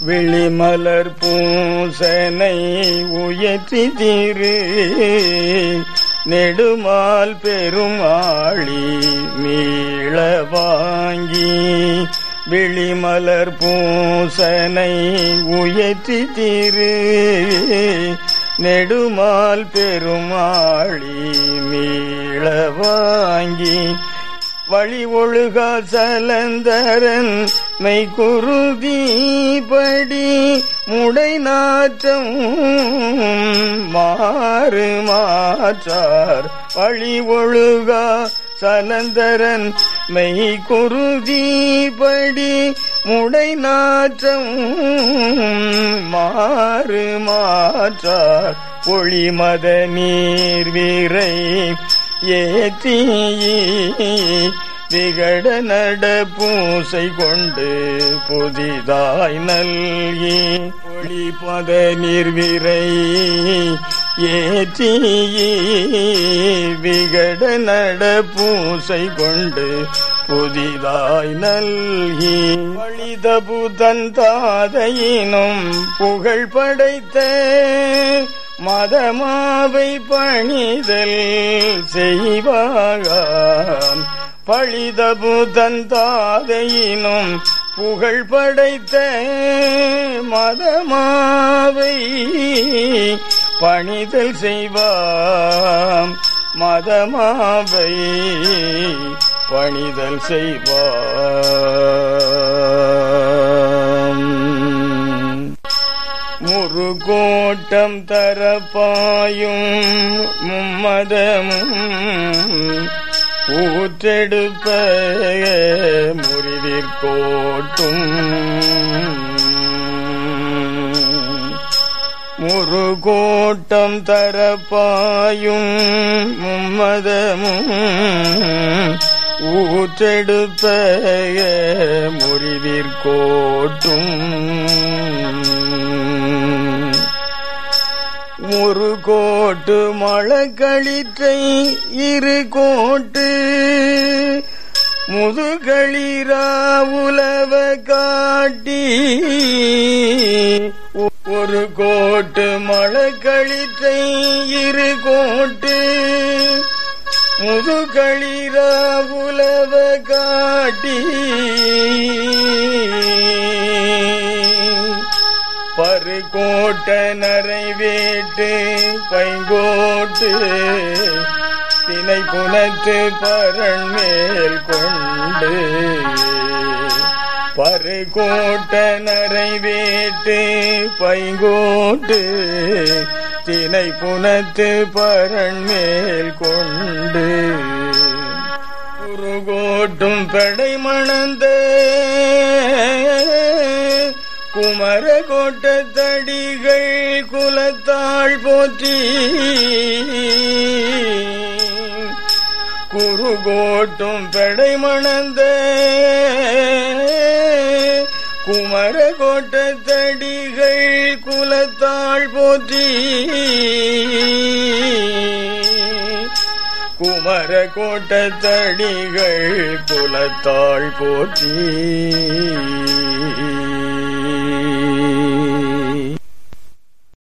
விழிமலர் பூசனை உயற்றி திரு நெடுமால் பெருமாளி மீள வாங்கி விழிமலர் பூசனை உயற்றி திரு நெடுமால் பெருமாளி மீள வாங்கி வழி ஒழுகா சலந்தரன் மெய்குருதீபடி முடை நாற்றம் மாறு மாற்றார் வழி ஒழுகா சலந்தரன் மெய்குருதீபடி முடை நாற்றம் மாறு மாற்றார் பொழிமத நீர் வீரை ஏற்றி விகட நட பூசை கொண்டு புதிதாய் நல்கி ஒளிபத நிர்விரை ஏற்றி விகட நட பூசை கொண்டு புதிதாய் நல்கி வழித புதன் தாதையினும் புகழ் படைத்த மதமாவை பணிதல் செய்வாகாம் பழித புதன் தாதையினும் புகழ் படைத்த மதமாவை பணிதல் செய்வாம் மதமாவை பணிதல் செய்வாம் முருகோட்டம் தரப்பாயும் மும்மதமும் ஊற்றெடுப்ப முறிவிற்கோட்டும் முருகோட்டம் தரப்பாயும் மும்மதமும் ஊற்றெடுப்ப முறிவிற்கோட்டும் ஒரு கோட்டு மழக்களிற்றை இரு கோட்டு முதுகளிரா உலவ காட்டி ஒரு கோட்டு மழக்களிற்றை இரு கோட்டு முதுகளிரா உலவ காட்டி பரு கோட்ட நரைவேட்டு பைங்கோட்டு தினை புனத்து பரண் மேல் கொண்டு பரு கோட்ட நரைவேட்டு பைங்கோட்டு தினை புனத்து பரண் மேல் கொண்டு குருகோட்டும் படை மணந்த குமர கோட்டத்தடிகள் குலத்தாள் போற்றி குருகோட்டும் பெடை மணந்த குமர கோட்டத்தடிகள் குலத்தாள் போற்றி குமர கோட்டத்தடிகள் குலத்தாள் போற்றி